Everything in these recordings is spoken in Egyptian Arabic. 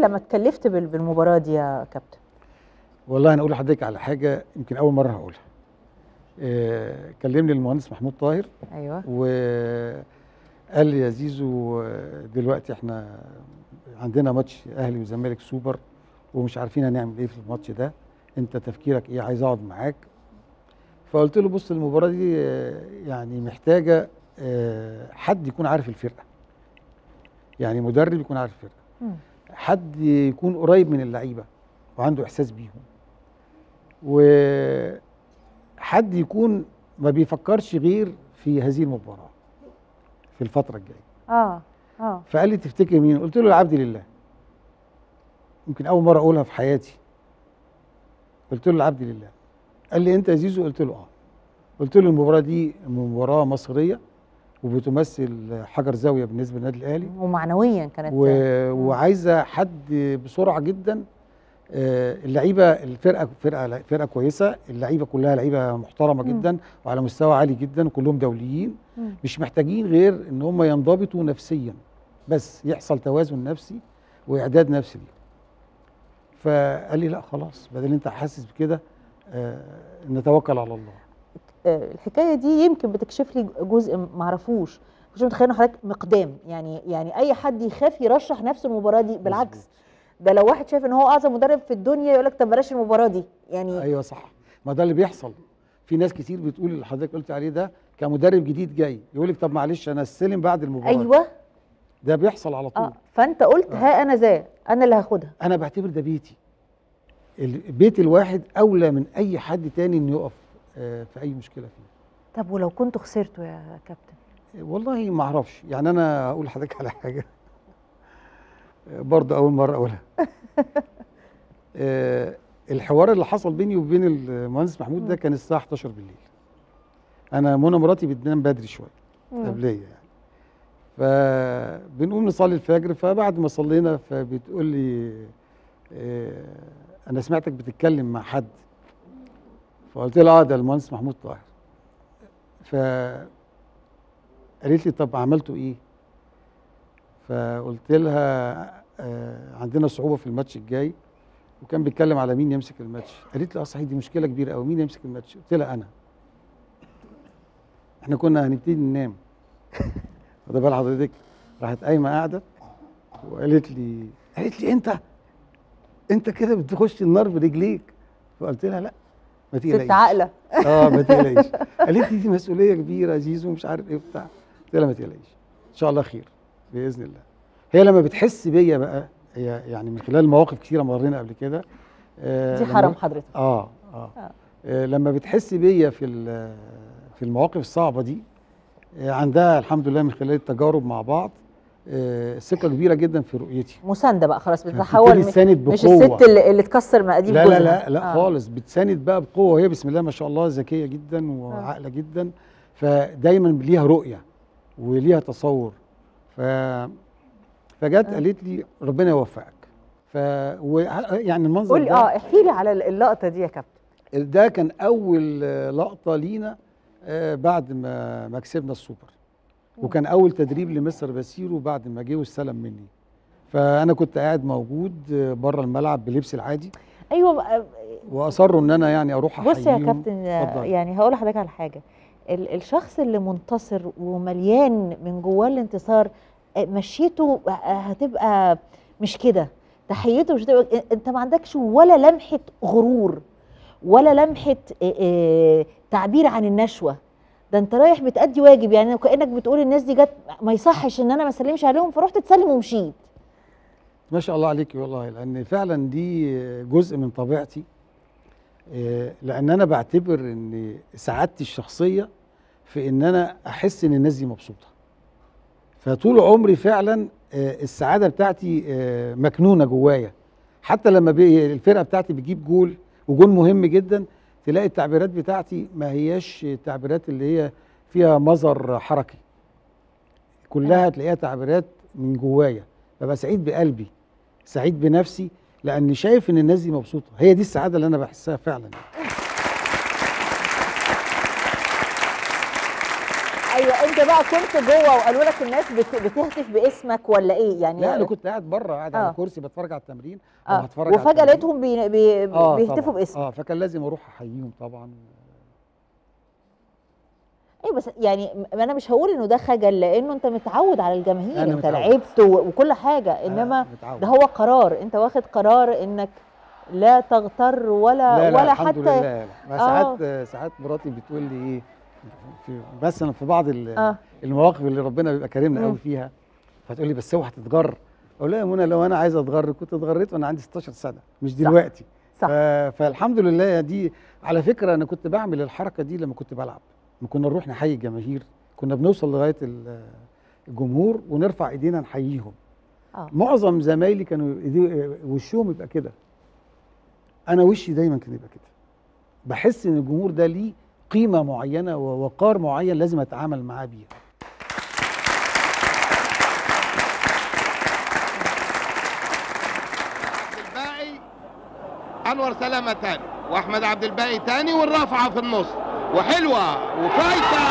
لما اتكلفت بال- بالمباراه دي يا كابتن والله انا اقول لحضرتك على حاجه يمكن اول مره هقولها آه، كلمني المهندس محمود طاهر ايوه وقال لي يا زيزو آه، دلوقتي احنا عندنا ماتش اهلي وزمالك سوبر ومش عارفين هنعمل ايه في الماتش ده انت تفكيرك ايه عايز اقعد معاك فقلت له بص المباراه دي آه، يعني محتاجه آه، حد يكون عارف الفرقه يعني مدرب يكون عارف الفرقه مم. حد يكون قريب من اللعيبه وعنده احساس بيهم وحد يكون ما بيفكرش غير في هذه المباراه في الفتره الجايه اه اه فقال لي تفتكر مين قلت له العبد لله يمكن اول مره اقولها في حياتي قلت له العبد لله قال لي انت يا زيزو قلت له اه قلت له المباراه دي مباراه مصريه وبتمثل حجر زاويه بالنسبه للنادي الاهلي ومعنويا كانت و... وعايزه حد بسرعه جدا آه، اللعيبه الفرقه فرقه فرقه كويسه اللعيبه كلها لعيبه محترمه مم. جدا وعلى مستوى عالي جدا وكلهم دوليين مم. مش محتاجين غير ان هم ينضبطوا نفسيا بس يحصل توازن نفسي واعداد نفسي ليهم فقال لي لا خلاص بدل انت حاسس بكده آه نتوكل على الله آه، الحكايه دي يمكن بتكشف لي جزء ما اعرفوش مش متخيل إن حضرتك مقدام يعني يعني اي حد يخاف يرشح نفسه المباراه دي بالعكس مظبوط. ده لو واحد شايف ان هو اعظم مدرب في الدنيا يقول لك طب بلاش المباراه دي يعني ايوه صح ما ده اللي بيحصل في ناس كتير بتقول اللي حضرتك قلت عليه ده كمدرب جديد جاي يقول لك طب معلش انا استلم بعد المباراه ايوه ده بيحصل على طول اه فانت قلت آه. ها انا ذا انا اللي هاخدها انا بعتبر ده بيتي البيت الواحد اولى من اي حد تاني انه يقف آه، في اي مشكله فيه طب ولو كنتوا خسرتوا يا كابتن والله ما اعرفش يعني انا هقول لحضرتك على حاجه آه، برضه اول مره اقولها آه، الحوار اللي حصل بيني وبين المهندس محمود ده كان الساعه 11 بالليل انا منى مراتي بتنام بدري شويه قبليه يعني فبنقوم نصلي الفجر فبعد ما صلينا فبتقول لي آه، انا سمعتك بتتكلم مع حد فقلت لها اه ده المهندس محمود طاهر ف قالت لي طب عملتوا ايه فقلت لها آه، عندنا صعوبه في الماتش الجاي وكان بيتكلم على مين يمسك الماتش قالت لي اه صحيح دي مشكله كبيره قوي مين يمسك الماتش قلت لها انا احنا كنا هنبتدي ننام واخد بال حضرتك راحت قايمه قاعده وقالت لي قالت لي انت انت كده بتخش النار برجليك فقلت لها لا ما ست تقلقيش عاقله اه ما تقلقيش قالت لي دي مسؤوليه كبيره يا زيزو مش عارف ايه وبتاع قلت لها ما تقلقيش ان شاء الله خير باذن الله هي لما بتحس بيا بقى هي يعني من خلال مواقف كثيره مرينا قبل كده آه دي لما- حرم حضرتك اه اه, آه. آه لما بتحس بيا في ال- في المواقف الصعبه دي آه عندها الحمد لله من خلال التجارب مع بعض آه ثقه كبيره جدا في رؤيتي مسانده بقى خلاص فبتبتدي بتتحول م- تساند مش بقوة. الست اللي, اللي تكسر مقاديف لا لا جوزها. لا لا آه. خالص بتساند بقى بقوه وهي بسم الله ما شاء الله ذكيه جدا وعاقله جدا فدايما ليها رؤيه وليها تصور ف فجت قالت لي ربنا يوفقك ف و... يعني المنظر قول لي ده اه احكي لي على اللقطه دي يا كابتن ده كان اول آه، لقطه لينا آه، بعد ما ما كسبنا السوبر وكان اول تدريب لمستر باسيرو بعد ما جه واستلم مني فانا كنت قاعد موجود آه، بره الملعب بلبسي العادي ايوه بقى واصروا ان انا يعني اروح بص يا أحييهم. كابتن اتفضل. يعني هقول لحضرتك على حاجه ال- الشخص اللي منتصر ومليان من جواه الانتصار آه، مشيته ه- هتبقى مش كده تحيته مش هتبقى انت ما عندكش ولا لمحه غرور ولا لمحه آه، آه، تعبير عن النشوه ده انت رايح بتأدي واجب يعني كانك بتقول الناس دي جت ما يصحش ان انا ما اسلمش عليهم فرحت تسلم ومشيت ما شاء الله عليكي والله لان فعلا دي جزء من طبيعتي آه، لان انا بعتبر ان سعادتي الشخصيه في ان انا احس ان الناس دي مبسوطه فطول عمري فعلا آه، السعاده بتاعتي آه، مكنونه جوايا حتى لما بي- الفرقه بتاعتي بتجيب جول وجول مهم جدا تلاقي التعبيرات بتاعتي ما هياش التعبيرات اللي هي فيها مظهر حركي كلها تلاقيها تعبيرات من جوايا ببقى سعيد بقلبي سعيد بنفسي لاني شايف ان الناس دي مبسوطه هي دي السعاده اللي انا بحسها فعلا ايوه انت بقى كنت جوه وقالوا لك الناس بت- بتهتف باسمك ولا ايه يعني لا انا كنت قاعد بره قاعد آه. على كرسي بتفرج على التمرين أو اه هتفرج على وفجاه التمرين. لقيتهم بي... بي... آه بيهتفوا طبعاً. باسمك اه فكان لازم اروح احييهم طبعا ايوه بس يعني ما انا مش هقول انه ده خجل لانه انت متعود على الجماهير أنا انت متعود. لعبت و- وكل حاجه انما آه متعود. ده هو قرار انت واخد قرار انك لا تغتر ولا لا لا ولا الحمد حتى لله لا. ما آه. ساعات ساعات مراتي بتقول لي ايه في مثلا في بعض ال- اه المواقف اللي ربنا بيبقى كريمنا مم. قوي فيها فتقول لي بس اوعى تتغر اقول لها يا منى لو انا عايز اتغر كنت اتغريت وانا عندي 16 سنه مش دلوقتي صح ف... فالحمد لله دي على فكره انا كنت بعمل الحركه دي لما كنت بلعب لما كنا نروح نحيي الجماهير كنا بنوصل لغايه ال- الجمهور ونرفع ايدينا نحييهم اه معظم زمايلي كانوا إيدي- وشهم يبقى كده انا وشي دايما كان يبقى كده بحس ان الجمهور ده ليه قيمه معينه ووقار معين لازم اتعامل معاه بيها الباقي انور سلامه تاني واحمد عبد الباقي تاني والرافعه في النص وحلوه وفايته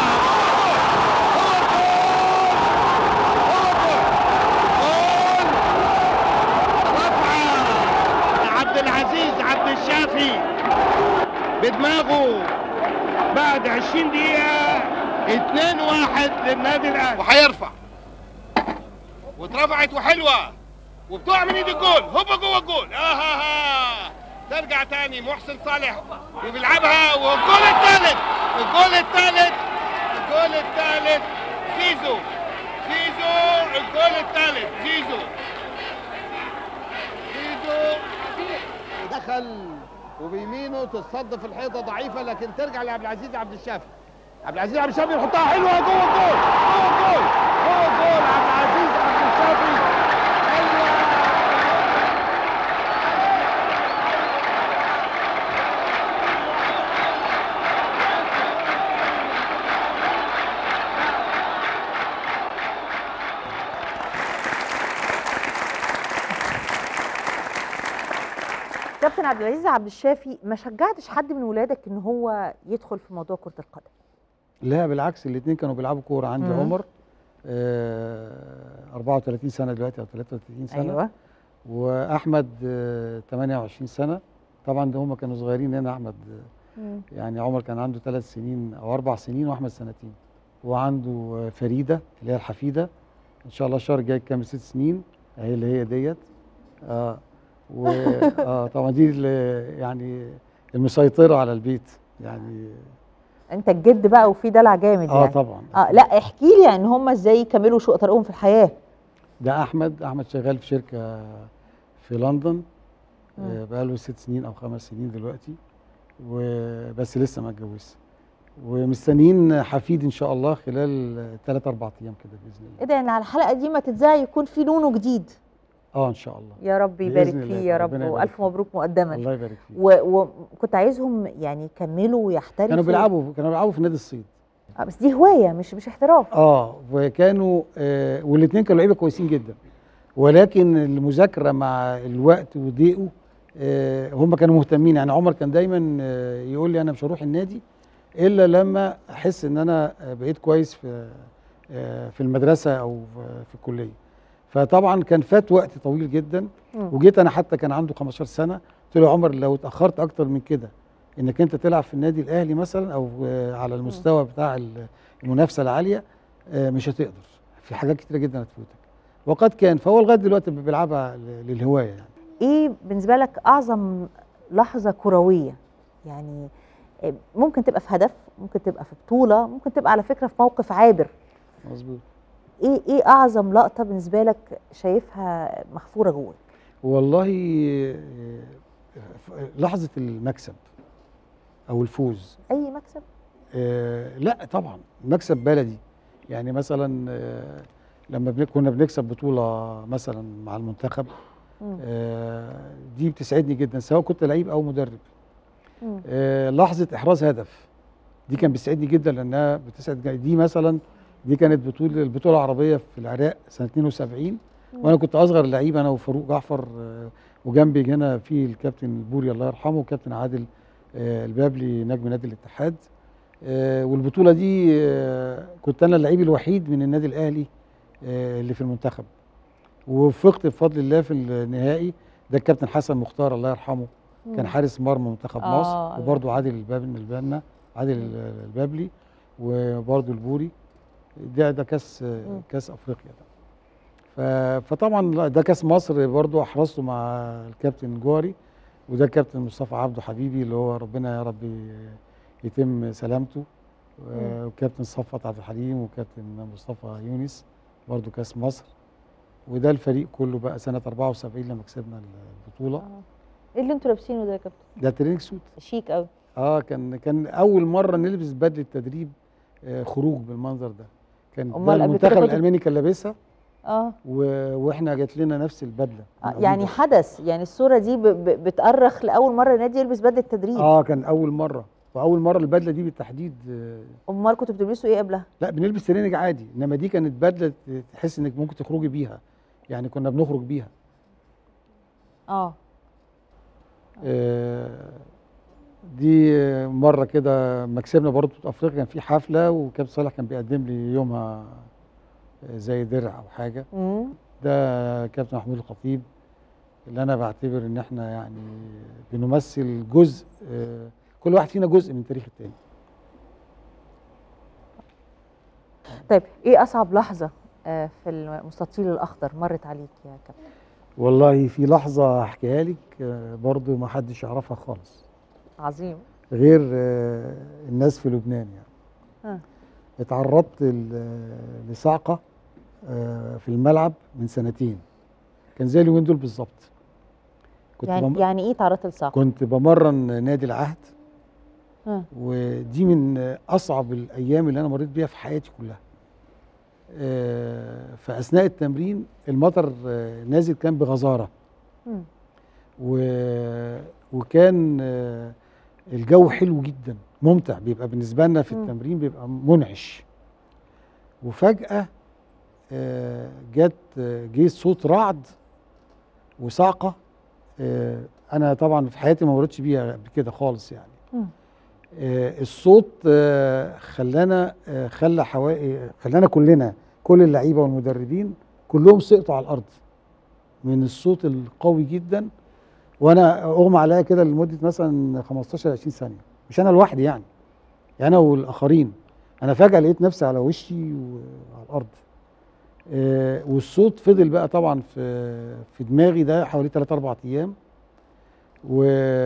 عبد العزيز عبد الشافي بدماغه بعد 20 دقيقة 2 1 للنادي الأهلي وهيرفع واترفعت وحلوة وبتقع من ايد الجول هوبا جوه الجول آه ها ها ترجع تاني محسن صالح وبيلعبها والجول الثالث الجول الثالث الجول الثالث زيزو زيزو الجول الثالث زيزو زيزو ودخل وبيمينه تصد في الحيطه ضعيفه لكن ترجع لعبد العزيز عبد الشافي عبد العزيز عبد الشافي يحطها حلوه جوه الجول جوه الجول جوه الجول عبد العزيز عبد الشافي حلوه كابتن عبد العزيز عبد الشافي ما شجعتش حد من ولادك ان هو يدخل في موضوع كره القدم لا بالعكس الاثنين كانوا بيلعبوا كوره عندي مم. عمر آه 34 سنه دلوقتي او 33 سنه ايوه واحمد آه 28 سنه طبعا ده هم كانوا صغيرين هنا احمد آه، مم. يعني عمر كان عنده ثلاث سنين او اربع سنين واحمد سنتين وعنده آه، فريده اللي هي الحفيده ان شاء الله الشهر الجاي تكمل ست سنين هي اللي هي ديت اه و اه طبعا دي اللي يعني المسيطره على البيت يعني انت الجد بقى وفي دلع جامد اه يعني طبعا اه لا احكي لي يعني هم ازاي يكملوا شوق طريقهم في الحياه ده احمد احمد شغال في شركه في لندن مم. آه، بقاله ست سنين او خمس سنين دلوقتي وبس لسه ما اتجوزش ومستنيين حفيد ان شاء الله خلال ثلاث اربع ايام كده باذن ايه الله ده يعني على الحلقه دي ما تتذاع يكون في نونو جديد اه ان شاء الله يا رب يبارك بإذن فيه الله، يا رب ربنا يبارك والف فيه. مبروك مقدما الله يبارك فيك و- وكنت عايزهم يعني يكملوا ويحترفوا كانوا بيلعبوا كانوا بيلعبوا في نادي الصيد آه بس دي هوايه مش مش احتراف اه وكانوا آه والاثنين كانوا لعيبه كويسين جدا ولكن المذاكره مع الوقت وضيقه آه هم كانوا مهتمين يعني عمر كان دايما آه يقول لي انا مش هروح النادي الا لما احس ان انا آه، بقيت كويس في آه في المدرسه او في- في الكليه فطبعا كان فات وقت طويل جدا مم. وجيت انا حتى كان عنده 15 سنه قلت له يا عمر لو اتاخرت اكتر من كده انك انت تلعب في النادي الاهلي مثلا او آه، على المستوى بتاع ال- المنافسه العاليه آه، مش هتقدر في حاجات كتيره جدا هتفوتك وقد كان فهو لغايه دلوقتي بيلعبها ل- للهوايه يعني ايه بالنسبه لك اعظم لحظه كرويه يعني إيه ممكن تبقى في هدف ممكن تبقى في بطوله ممكن تبقى على فكره في موقف عابر مظبوط ايه ايه اعظم لقطه بالنسبه لك شايفها محفوره جواك والله آه، ف- لحظه المكسب او الفوز اي مكسب آه، لا طبعا مكسب بلدي يعني مثلا آه، لما بن- كنا بنكسب بطوله مثلا مع المنتخب مم. آه، دي بتسعدني جدا سواء كنت لعيب او مدرب مم. آه، لحظه احراز هدف دي كان بيسعدني جدا لانها بتسعد جا- دي مثلا دي كانت بطوله البطوله العربيه في العراق سنه 72 وانا كنت اصغر لعيب انا وفاروق جعفر آه، وجنبي هنا في الكابتن البوري الله يرحمه وكابتن عادل آه، البابلي نجم نادي الاتحاد آه، والبطوله دي آه، كنت انا اللعيب الوحيد من النادي الاهلي آه، اللي في المنتخب ووفقت بفضل الله في النهائي ده الكابتن حسن مختار الله يرحمه كان مم. حارس مرمى منتخب آه، مصر الله وبرضه عادل الباب- البنا عادل البابلي وبرضه البوري ده ده كاس مم. كاس افريقيا ده ف- فطبعا لا، ده كاس مصر برضه احرزته مع الكابتن جوهري وده الكابتن مصطفى عبده حبيبي اللي هو ربنا يا رب يتم سلامته مم. وكابتن صفوت عبد الحليم وكابتن مصطفى يونس برضه كاس مصر وده الفريق كله بقى سنه 74 لما كسبنا البطوله آه. ايه اللي انتوا لابسينه ده يا كابتن ده تريننج سوت شيك قوي اه كان كان اول مره نلبس بدله تدريب آه خروج بالمنظر ده كان ده أمال قبل كده المنتخب كنتوا- الالماني كان لابسها اه و- واحنا جات لنا نفس البدله آه، من يعني أديداس. حدث يعني الصوره دي ب... ب... بتأرخ لاول مره النادي يلبس بدله تدريب اه كان اول مره واول مره البدله دي بالتحديد آه امال كنتوا بتلبسوا ايه قبلها لا بنلبس تريننج عادي انما دي كانت بدله تحس انك ممكن تخرجي بيها يعني كنا بنخرج بيها اه آه، دي آه، مره كده ما كسبنا برضه بطوله افريقيا كان في حفله وكابتن صالح كان بيقدم لي يومها آه، زي درع او حاجه امم ده كابتن محمود الخطيب اللي انا بعتبر ان احنا يعني بنمثل جزء آه، كل واحد فينا جزء من تاريخ التاني طيب ايه اصعب لحظه آه، في المستطيل الاخضر مرت عليك يا كابتن والله في لحظه احكيها لك آه، برضه ما حدش يعرفها خالص عظيم غير آه، الناس في لبنان يعني ها. اتعرضت ل- لصعقه آه، في الملعب من سنتين كان زي اليومين دول بالظبط كنت يعني بم... يعني ايه تعرضت للصعق كنت بمرن نادي العهد ها. ودي من اصعب الايام اللي انا مريت بيها في حياتي كلها آه، فاثناء التمرين المطر آه، نازل كان بغزاره مم. و... وكان آه، الجو حلو جدا ممتع بيبقى بالنسبه لنا في مم. التمرين بيبقى منعش وفجاه آه، جت آه، جه صوت رعد وصعقه آه، انا طبعا في حياتي ما مريتش بيها قبل كده خالص يعني مم. آه، الصوت آه، خلانا آه، خلى حوالي خلانا كلنا كل اللعيبه والمدربين كلهم سقطوا على الارض من الصوت القوي جدا وانا اغمى عليا كده لمده مثلا 15 20 ثانيه مش انا لوحدي يعني انا والاخرين انا فجاه لقيت نفسي على وشي وعلى الارض آه، والصوت فضل بقى طبعا في في دماغي ده حوالي 3 4 ايام و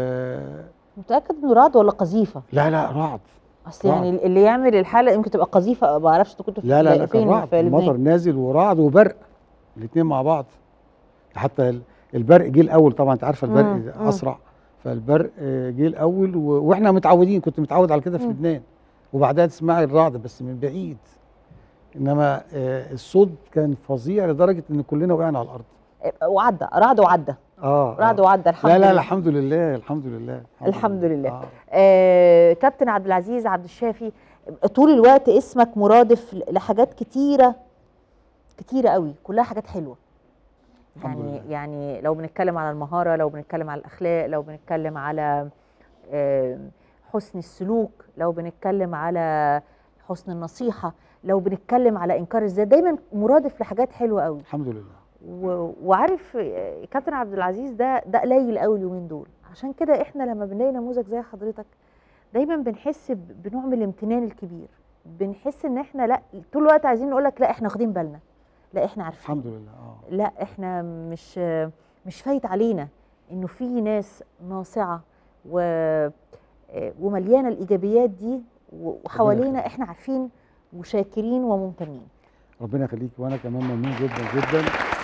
متاكد انه رعد ولا قذيفه لا لا رعد اصل يعني اللي يعمل الحاله يمكن تبقى قذيفه ما اعرفش انتوا كنتوا في- لا لا لا فين كان رعد في المطر لبنان نازل ورعد وبرق الاثنين مع بعض حتى ال- البرق جه الاول طبعا انت عارفه البرق مم، مم. اسرع فالبرق آه، جه الاول و... واحنا متعودين كنت متعود على كده في مم. لبنان وبعدها تسمعي الرعد بس من بعيد انما آه، الصوت كان فظيع لدرجه ان كلنا وقعنا على الارض وعدى رعد وعدى اه رعد آه. وعدى الحمد لا لا لله الحمد لله الحمد لله الحمد لله. آه. آه كابتن عبد العزيز عبد الشافي طول الوقت اسمك مرادف لحاجات كتيره كتيره قوي كلها حاجات حلوه الحمد يعني لله. يعني لو بنتكلم على المهاره لو بنتكلم على الاخلاق لو بنتكلم على آه، حسن السلوك لو بنتكلم على حسن النصيحه لو بنتكلم على انكار الذات دايما مرادف لحاجات حلوه قوي الحمد لله و- وعارف آه، كابتن عبد العزيز ده ده قليل قوي اليومين دول عشان كده احنا لما بنلاقي نموذج زي حضرتك دايما بنحس ب- بنوع من الامتنان الكبير بنحس ان احنا لا طول الوقت عايزين نقول لك لا احنا واخدين بالنا لا احنا عارفين الحمد لله اه لا احنا مش مش فايت علينا انه في ناس ناصعه و آه، ومليانه الايجابيات دي و- وحوالينا يخليك. احنا عارفين وشاكرين وممتنين ربنا يخليك وانا كمان ممنون جدا جدا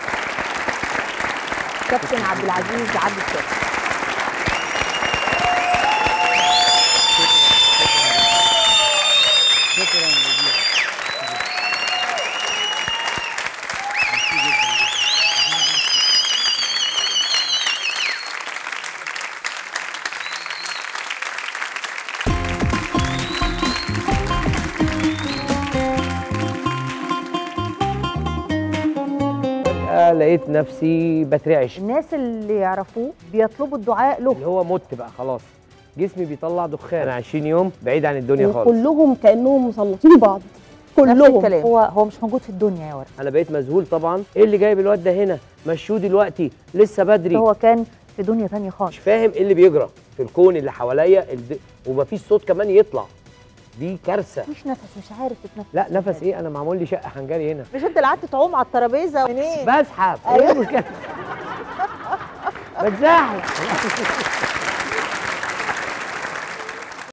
كابتن عبد العزيز عبد الشافي شكرا جزيلا ميرسي جدا جدا فجأة لقيت نفسي بترعش الناس اللي يعرفوه بيطلبوا الدعاء له اللي هو مت بقى خلاص جسمي بيطلع دخان انا 20 يوم بعيد عن الدنيا خالص وكلهم كانهم مسلطين بعض نفس كلهم الكلام هو هو مش موجود في الدنيا يا ورد انا بقيت مذهول طبعا ايه اللي جايب الواد ده هنا مشوه دلوقتي لسه بدري هو كان في دنيا تانية خالص مش فاهم ايه اللي بيجرى في الكون اللي حواليا الد... ومفيش صوت كمان يطلع دي كارثه مفيش نفس مش عارف تتنفس لا نفس ايه انا معمول لي شقه حنجري هنا مش انت اللي قعدت تعوم على الترابيزه منين بسحب ايه المشكله بتزحلق